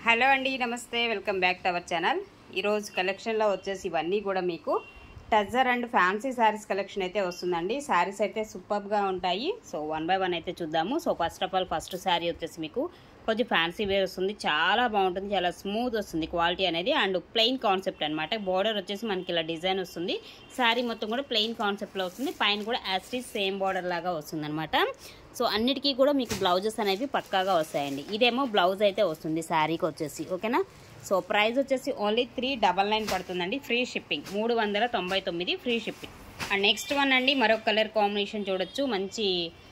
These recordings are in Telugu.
హలో అండి నమస్తే welcome back to our channel ఈరోజు కలెక్షన్లో వచ్చేసి ఇవన్నీ కూడా మీకు tussar and fancy saris collection అయితే వస్తుందండి శారీస్ అయితే సూపర్గా ఉంటాయి సో వన్ బై వన్ అయితే చూద్దాము so first of all first sari వచ్చేసి మీకు కొంచెం ఫ్యాన్సీ వేర్ వస్తుంది చాలా బాగుంటుంది చాలా స్మూత్ వస్తుంది క్వాలిటీ అనేది అండ్ ప్లెయిన్ కాన్సెప్ట్ అనమాట బార్డర్ వచ్చేసి మనకి ఇలా డిజైన్ వస్తుంది శారీ మొత్తం కూడా ప్లెయిన్ కాన్సెప్ట్లో వస్తుంది పైన కూడా యాస్టీస్ సేమ్ బార్డర్ లాగా వస్తుంది అనమాట సో అన్నిటికీ కూడా మీకు బ్లౌజెస్ అనేవి పక్కాగా వస్తాయండి ఇదేమో బ్లౌజ్ అయితే వస్తుంది శారీకి వచ్చేసి ఓకేనా సో ప్రైస్ వచ్చేసి ఓన్లీ త్రీ డబల్ నైన్ పడుతుందండి ఫ్రీ షిప్పింగ్ మూడు వందల తొంభై తొమ్మిది free shipping and next one అండి మరొక కలర్ కాంబినేషన్ చూడొచ్చు మంచి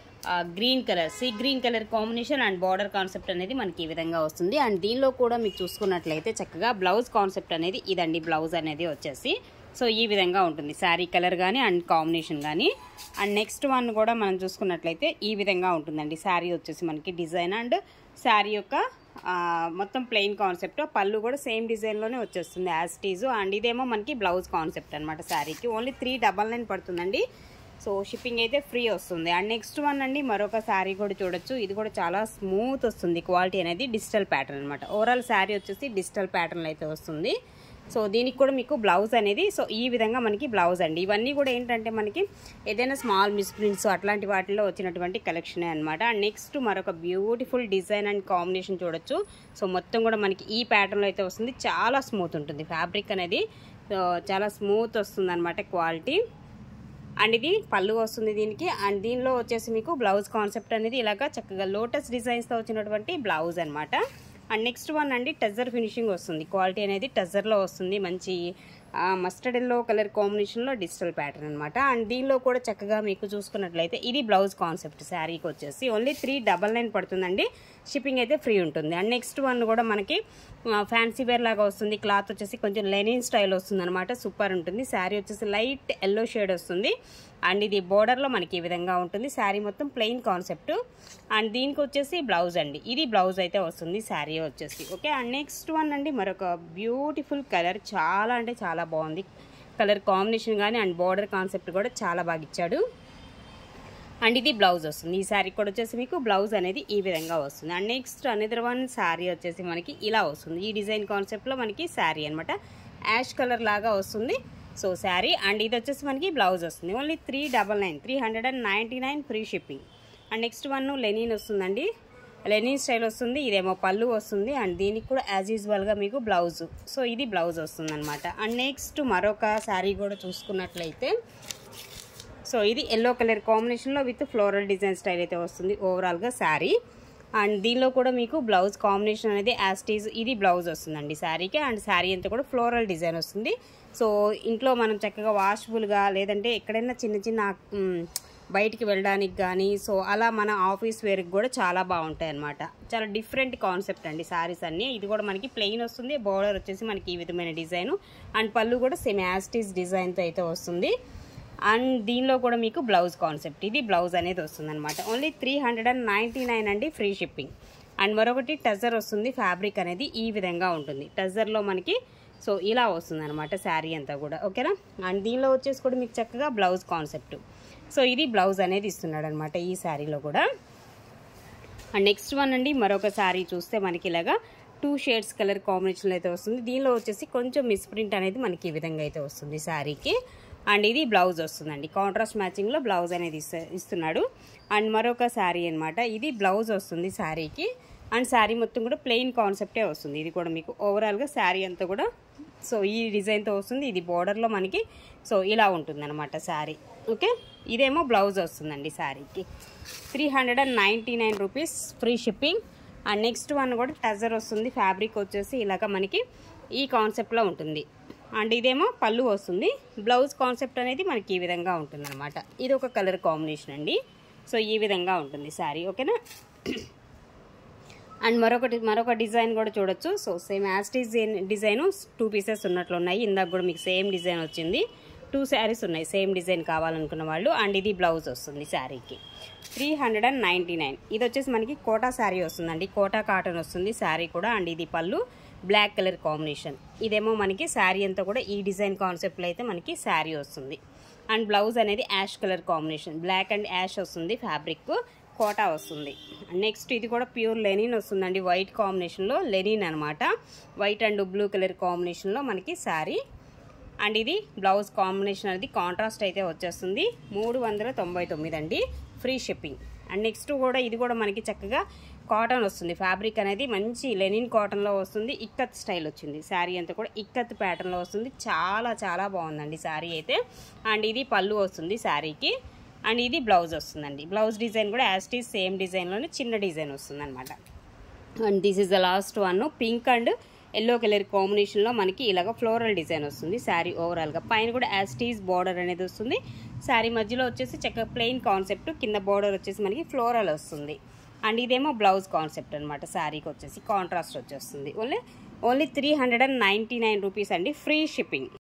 green colour sea green colour combination and border concept అనేది మనకి ఈ విధంగా వస్తుంది అండ్ దీనిలో కూడా మీకు చూసుకున్నట్లయితే చక్కగా బ్లౌజ్ కాన్సెప్ట్ అనేది ఇదండి బ్లౌజ్ అనేది వచ్చేసి సో ఈ విధంగా ఉంటుంది శారీ కలర్ కానీ అండ్ కాంబినేషన్ కానీ అండ్ నెక్స్ట్ వన్ కూడా మనం చూసుకున్నట్లయితే ఈ విధంగా ఉంటుందండి శారీ వచ్చేసి మనకి డిజైన్ అండ్ శారీ యొక్క ఆ, మొత్తం ప్లెయిన్ కాన్సెప్ట్ పళ్ళు కూడా సేమ్ డిజైన్లోనే వచ్చేస్తుంది యాజ్ టీజు అండ్ ఇదేమో మనకి బ్లౌజ్ కాన్సెప్ట్ అనమాట శారీకి ఓన్లీ త్రీ డబల్ నైన్ పడుతుందండి సో షిప్పింగ్ అయితే ఫ్రీ వస్తుంది అండ్ నెక్స్ట్ వన్ అండి మరొక శారీ కూడా చూడొచ్చు ఇది కూడా చాలా స్మూత్ వస్తుంది క్వాలిటీ అనేది డిజిటల్ ప్యాటర్న్ అనమాట ఓవరాల్ శారీ వచ్చేసి డిజిటల్ ప్యాటర్న్ అయితే వస్తుంది సో దీనికి కూడా మీకు బ్లౌజ్ అనేది సో ఈ విధంగా మనకి బ్లౌజ్ అండి ఇవన్నీ కూడా ఏంటంటే మనకి ఏదైనా స్మాల్ మిస్ప్రింట్స్ అట్లాంటి వాటిలో వచ్చినటువంటి కలెక్షనే అనమాట అండ్ నెక్స్ట్ మరొక బ్యూటిఫుల్ డిజైన్ అండ్ కాంబినేషన్ చూడొచ్చు సో మొత్తం కూడా మనకి ఈ ప్యాటర్న్లో అయితే వస్తుంది చాలా స్మూత్ ఉంటుంది ఫ్యాబ్రిక్ అనేది సో చాలా స్మూత్ వస్తుంది అనమాట క్వాలిటీ అండ్ ఇది పళ్ళు వస్తుంది దీనికి అండ్ దీనిలో వచ్చేసి మీకు బ్లౌజ్ కాన్సెప్ట్ అనేది ఇలాగా చక్కగా లోటస్ డిజైన్స్తో వచ్చినటువంటి బ్లౌజ్ అనమాట అండ్ నెక్స్ట్ వన్ అండి టజర్ ఫినిషింగ్ వస్తుంది క్వాలిటీ అనేది టజర్లో వస్తుంది మంచి మస్టర్డ్ ఎల్లో కలర్ కాంబినేషన్లో డిజిటల్ ప్యాటర్న్ అనమాట అండ్ దీనిలో కూడా చక్కగా మీకు చూసుకున్నట్లయితే ఇది బ్లౌజ్ కాన్సెప్ట్ శారీకి వచ్చేసి ఓన్లీ త్రీ డబల్ నైన్ పడుతుందండి షిప్పింగ్ అయితే ఫ్రీ ఉంటుంది అండ్ నెక్స్ట్ వన్ కూడా మనకి ఫ్యాన్సీ వేర్ లాగా వస్తుంది క్లాత్ వచ్చేసి కొంచెం లెనిన్ స్టైల్ వస్తుంది అనమాట సూపర్ ఉంటుంది శారీ వచ్చేసి లైట్ ఎల్లో షేడ్ వస్తుంది అండ్ ఇది బోర్డర్లో మనకి ఈ విధంగా ఉంటుంది శారీ మొత్తం ప్లెయిన్ కాన్సెప్ట్ అండ్ దీనికి వచ్చేసి బ్లౌజ్ అండి ఇది బ్లౌజ్ అయితే వస్తుంది శారీ వచ్చేసి ఓకే అండ్ నెక్స్ట్ వన్ అండి మరొక బ్యూటిఫుల్ కలర్ చాలా అంటే చాలా బాగుంది కలర్ కాంబినేషన్ కానీ అండ్ బార్డర్ కాన్సెప్ట్ కూడా చాలా బాగా ఇచ్చాడు అండ్ ఇది బ్లౌజ్ వస్తుంది ఈ శారీ కూడా వచ్చేసి మీకు బ్లౌజ్ అనేది ఈ విధంగా వస్తుంది and next another one sari వచ్చేసి మనకి ఇలా వస్తుంది ఈ డిజైన్ కాన్సెప్ట్లో మనకి శారీ అనమాట యాష్ కలర్ లాగా వస్తుంది సో శారీ అండ్ ఇది వచ్చేసి మనకి బ్లౌజ్ వస్తుంది only three double nine three hundred and ninety nine free shipping and next one linen వస్తుందండి లెనిన్ స్టైల్ వస్తుంది ఇదేమో పళ్ళు వస్తుంది అండ్ దీనికి కూడా యాజ్ యూజువల్గా మీకు బ్లౌజ్ సో ఇది బ్లౌజ్ వస్తుంది అనమాట అండ్ నెక్స్ట్ మరొక శారీ కూడా చూసుకున్నట్లయితే సో ఇది ఎల్లో కలర్ కాంబినేషన్లో విత్ ఫ్లోరల్ డిజైన్ స్టైల్ అయితే వస్తుంది ఓవరాల్గా శారీ అండ్ దీనిలో కూడా మీకు బ్లౌజ్ కాంబినేషన్ అనేది యాస్టీజ్ ఇది బ్లౌజ్ వస్తుందండి శారీకి అండ్ శారీ అంతా కూడా ఫ్లోరల్ డిజైన్ వస్తుంది సో ఇంట్లో మనం చక్కగా వాషబుల్గా లేదంటే ఎక్కడైనా చిన్న చిన్న మ్, బయటికి వెళ్ళడానికి కానీ సో అలా మన ఆఫీస్ వేర్కి కూడా చాలా బాగుంటాయి అనమాట చాలా డిఫరెంట్ కాన్సెప్ట్ అండి శారీస్ అన్నీ ఇది కూడా మనకి ప్లెయిన్ వస్తుంది బోర్డర్ వచ్చేసి మనకి ఈ విధమైన డిజైన్ అండ్ పళ్ళు కూడా సేమ్ యాస్టీస్ డిజైన్తో అయితే వస్తుంది అండ్ దీనిలో కూడా మీకు బ్లౌజ్ కాన్సెప్ట్ ఇది బ్లౌజ్ అనేది వస్తుంది అనమాట only three hundred and ninety nine అండి ఫ్రీ షిప్పింగ్ అండ్ మరొకటి టజర్ వస్తుంది ఫ్యాబ్రిక్ అనేది ఈ విధంగా ఉంటుంది టజర్లో మనకి సో ఇలా వస్తుంది అనమాట శారీ అంతా కూడా ఓకేనా అండ్ దీనిలో వచ్చేసి కూడా మీకు చక్కగా బ్లౌజ్ కాన్సెప్ట్ సో ఇది బ్లౌజ్ అనేది ఇస్తున్నాడు అనమాట ఈ శారీలో కూడా అండ్ నెక్స్ట్ వన్ అండి మరొక శారీ చూస్తే మనకి ఇలాగా టూ షేడ్స్ కలర్ కాంబినేషన్లో అయితే వస్తుంది దీనిలో వచ్చేసి కొంచెం మిస్ప్రింట్ అనేది మనకి ఈ విధంగా అయితే వస్తుంది శారీకి అండ్ ఇది బ్లౌజ్ వస్తుందండి కాంట్రాస్ట్ మ్యాచింగ్లో బ్లౌజ్ అనేది ఇస్త ఇస్తున్నాడు అండ్ మరొక శారీ అనమాట ఇది బ్లౌజ్ వస్తుంది శారీకి అండ్ శారీ మొత్తం కూడా ప్లెయిన్ కాన్సెప్టే వస్తుంది ఇది కూడా మీకు ఓవరాల్గా శారీ అంతా కూడా సో ఈ డిజైన్తో వస్తుంది ఇది బోర్డర్లో మనకి సో ఇలా ఉంటుంది అనమాట శారీ ఓకే ఇదేమో బ్లౌజ్ వస్తుందండి శారీకి three hundred and ninety nine rupees free shipping and next one కూడా టజర్ వస్తుంది ఫ్యాబ్రిక్ వచ్చేసి ఇలాగ మనకి ఈ కాన్సెప్ట్లో ఉంటుంది అండ్ ఇదేమో పళ్ళు వస్తుంది బ్లౌజ్ కాన్సెప్ట్ అనేది మనకి ఈ విధంగా ఉంటుంది అనమాట ఇది ఒక కలర్ కాంబినేషన్ అండి సో ఈ విధంగా ఉంటుంది శారీ ఓకేనా అండ్ మరొకటి మరొక డిజైన్ కూడా చూడొచ్చు so same as design design two pieces ఉన్నట్లు ఉన్నాయి ఇందాక కూడా మీకు సేమ్ డిజైన్ వచ్చింది టూ శారీస్ ఉన్నాయి సేమ్ డిజైన్ కావాలనుకున్న వాళ్ళు అండ్ ఇది బ్లౌజ్ వస్తుంది శారీకి three hundred and ninety nine ఇది వచ్చేసి మనకి కోటా శారీ వస్తుందండి కోటా కాటన్ వస్తుంది శారీ కూడా అండ్ ఇది పళ్ళు బ్లాక్ కలర్ కాంబినేషన్ ఇదేమో మనకి శారీ అంతా కూడా ఈ డిజైన్ కాన్సెప్ట్లో అయితే మనకి శారీ వస్తుంది అండ్ బ్లౌజ్ అనేది ash colour combination black and ash వస్తుంది ఫ్యాబ్రిక్ కోటా వస్తుంది నెక్స్ట్ ఇది కూడా ప్యూర్ లెనిన్ వస్తుందండి వైట్ కాంబినేషన్లో లెనిన్ అనమాట వైట్ అండ్ బ్లూ కలర్ కాంబినేషన్లో మనకి శారీ అండ్ ఇది బ్లౌజ్ కాంబినేషన్ అనేది కాంట్రాస్ట్ అయితే వచ్చేస్తుంది మూడు వందల తొంభై తొమ్మిది అండి ఫ్రీ షిప్పింగ్ అండ్ నెక్స్ట్ కూడా ఇది కూడా మనకి చక్కగా కాటన్ వస్తుంది ఫ్యాబ్రిక్ అనేది మంచి లెనిన్ కాటన్లో వస్తుంది ఇక్కత్ స్టైల్ వచ్చింది శారీ అంతా కూడా ఇక్కత్ ప్యాటర్న్లో వస్తుంది చాలా చాలా బాగుందండి శారీ అయితే అండ్ ఇది పళ్ళు వస్తుంది శారీకి అండ్ ఇది బ్లౌజ్ వస్తుందండి బ్లౌజ్ డిజైన్ కూడా యాస్టీస్ సేమ్ డిజైన్లోనే చిన్న డిజైన్ వస్తుంది అనమాట and this is the last one pink and yellow colour కాంబినేషన్లో మనకి ఇలాగ ఫ్లోరల్ డిజైన్ వస్తుంది శారీ ఓవరాల్గా పైన కూడా యాస్టీస్ బార్డర్ అనేది వస్తుంది శారీ మధ్యలో వచ్చేసి చక్కగా ప్లెయిన్ కాన్సెప్ట్ కింద బార్డర్ వచ్చేసి మనకి ఫ్లోరల్ వస్తుంది అండ్ ఇదేమో బ్లౌజ్ కాన్సెప్ట్ అనమాట శారీకి వచ్చేసి కాంట్రాస్ట్ వచ్చేస్తుంది only only three hundred and ninety nine rupees అండి ఫ్రీ షిప్పింగ్